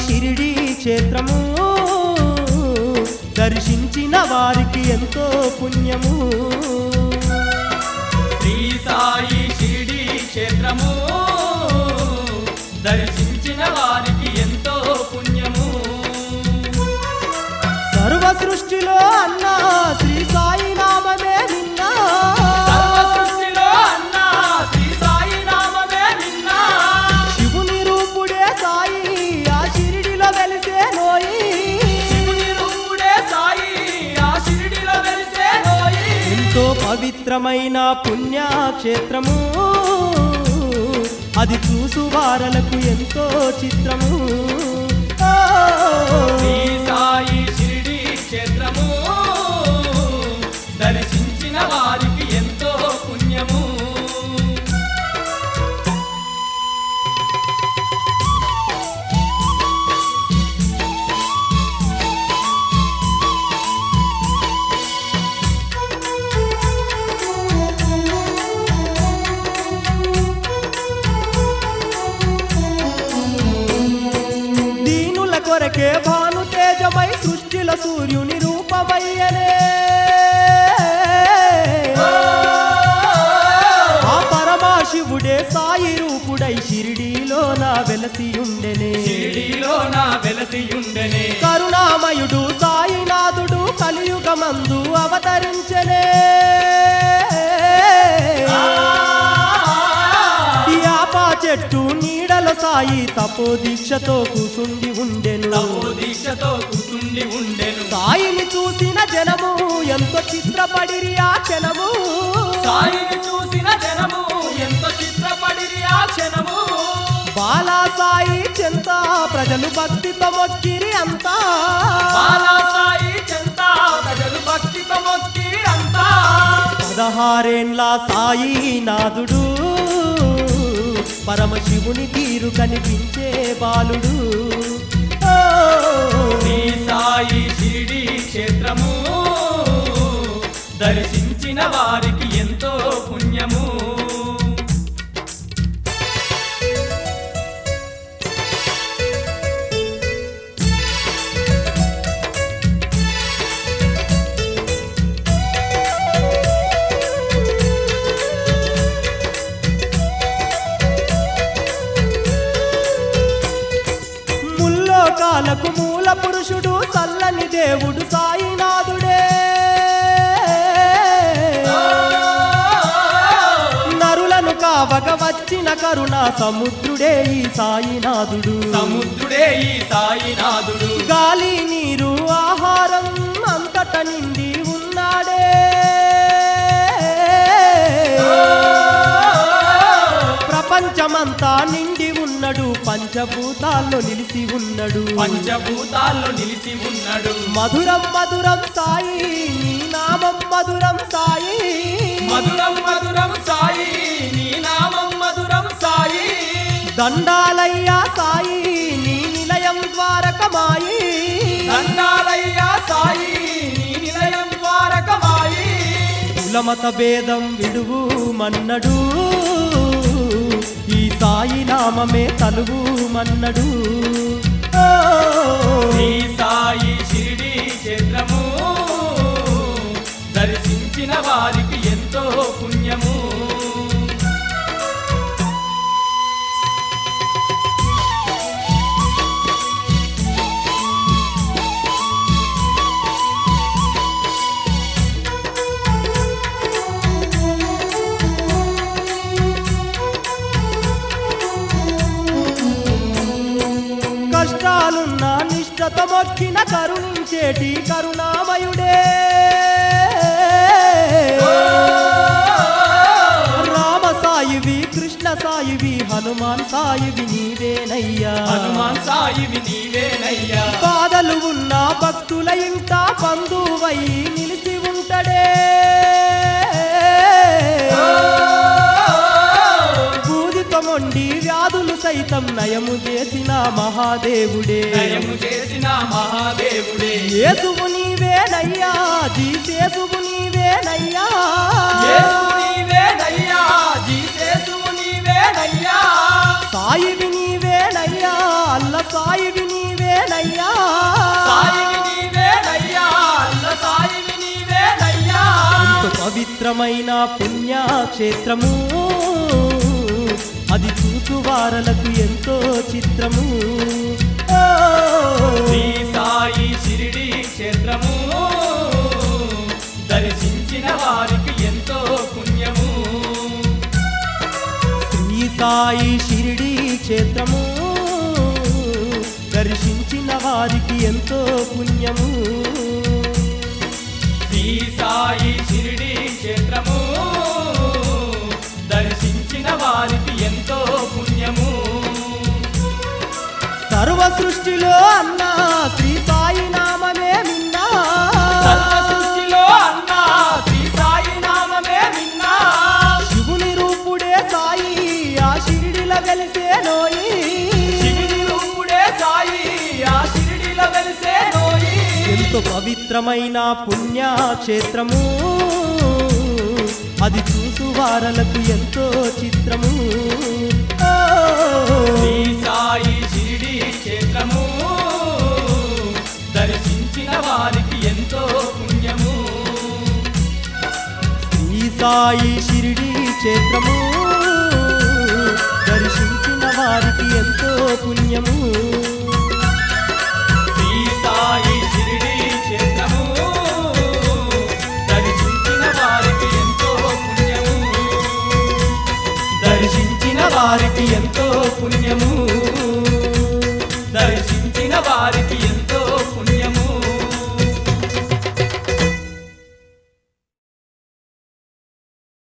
షిరిడి క్షేత్రము దర్శించిన వారికి ఎంతో పుణ్యము శ్రీ సాయి షిరిడి క్షేత్రము దర్శించిన వారికి ఎంతో పుణ్యము సర్వ సృష్టిలో అన్నా శ్రీ సాయి నామమే విన్నా సర్వ సృష్టిలో అన్నా శ్రీ సాయి నామమే విన్నా శివుని రూపుడే సాయి ఆ షిరిడిలో వెలిసే నోయి శివుని రూపుడే సాయి ఆ షిరిడిలో వెలిసే నోయి ఎంతో పవిత్రమైన పుణ్యక్షేత్రము అది చూసు వారలకు ఎంతో చిత్రము ఓ! శ్రీ సాయి షిరిడి క్షేత్రము దర్శించిన వారికి ఎంతో పుణ్యము దీనుల కొరకే భాను తేజమై సృష్టిల సూర్యుని రూపమయ్యనే ఆ పరమాశివుడే సాయి రూపుడై షిరిడీలో నా వెలసి ఉండెనే షిరిడిలో నా వెలసియుండెనే కరుణామయుడు సాయినాథుడు కలియుగమందు అవతరించనే యాపా చెట్టు నీడల సాయి తపో దీక్షతో కూసుండి ఉండెను తపో దీక్షతో కూర్చుండి ఉండెను సాయిని చూసిన జనము ఎంతో చిత్రపడిరి ఆ క్షణము సాయిని చూసిన జనము ఎంత చిత్రపడిరి ఆ క్షణము బాలా సాయి చెంత ప్రజలు భక్తితో మొక్కిరి అంతా బాలా సాయి చెంత ప్రజలు భక్తితో మొక్కి అంతా పదహారేండ్ల సాయి నాథుడు పరమశివుని తీరు కనిపించే బాలుడు ఓ! శ్రీ సాయి షిరిడి క్షేత్రము దర్శించిన వారికి ఎంతో పుణ్యము ముల్లోకాలకు మూల పురుషుడు చల్లని దేవుడు సాయినాథుడే నరులను కావగ వచ్చిన కరుణ సముద్రుడే ఈ సాయినాథుడు సముద్రుడే ఈ సాయినాథుడు గాలి నీరు ఆహారం అంతట నిండి ఉన్నాడే ప్రపంచమంతా నిండి ఉన్నడు పంచభూతాల్లో నిలిచి ఉన్నడు పంచభూతాల్లో నిలిచి ఉన్నాడు మధురం మధురం సాయి నీ నామం మధురం సాయి మధురం మధురం సాయి నీ నామం మధురం సాయి దండాలయ్యా సాయి నీ నిలయం ద్వారకమాయి దండాలయ్యా సాయి నీ నిలయం ద్వారకమాయి కులమత భేదం విడువు మన్నడు ఈ సాయి నామమే తలువు మన్నడు ఓ! శ్రీ సాయి షిరిడి క్షేత్రము దర్శించిన వారికి ఎంతో పుణ్యము కష్టాలున్న నిష్ఠత మొక్కిన కరుణించేటి కరుణామయుడే రామ సాయివి కృష్ణ సాయివి హనుమాన్ సాయివి నీవేనయ్యా హనుమాన్ సాయివి నీవేనయ్యా బాధలు ఉన్న భక్తుల ఇంట బంధువై నిలిచి ఉంటడే బూదితో మొండి వ్యాధులు సైతం నయము చేసిన మహాదేవుడే దయము చేసిన మహాదేవుడే యేసువు నీవేనయ్యా జీసేసువు నీవేనయ్యా యేసు నీవేనయ్యా జీసేసువు నీవేనయ్యా సాయివి నీవేనయ్యా అల్ల సాయివి నీవే పవిత్రమైన పుణ్యక్షేత్రము అది చూచువారలకు ఎంతో చిత్రము ఓ! శ్రీ సాయి షిరిడి క్షేత్రము దర్శించిన వారికి ఎంతో పుణ్యము శ్రీ సాయి షిరిడి క్షేత్రము దర్శించిన వారికి ఎంతో పుణ్యము శ్రీ సాయి షిరిడి క్షేత్రము దర్శించిన వారికి ఎంతో పుణ్యము సర్వ సృష్టిలో అన్న శ్రీ సాయి నామమే మిన్నా సర్వ సృష్టిలో అన్నా శ్రీ సాయి నామమే విన్నా శివుని రూపుడే సాయి ఆ షిరిడిల వెలిసే నోయి శివుని రూపుడే సాయి ఆ షిరిడిలో వెలిసే నోయి ఎంతో పవిత్రమైన పుణ్యక్షేత్రము అది చూసువారలకు ఎంతో చిత్రము ఓ! శ్రీ సాయి షిరిడి క్షేత్రము దర్శించిన వారికి ఎంతో పుణ్యము శ్రీ సాయి షిరిడి క్షేత్రము దర్శించిన వారికి ఎంతో పుణ్యము శ్రీ సాయి షిరిడి క్షేత్రము దర్శించిన వారికి ఎంతో పుణ్యము దర్శించిన వారికి ఎంతో పుణ్యము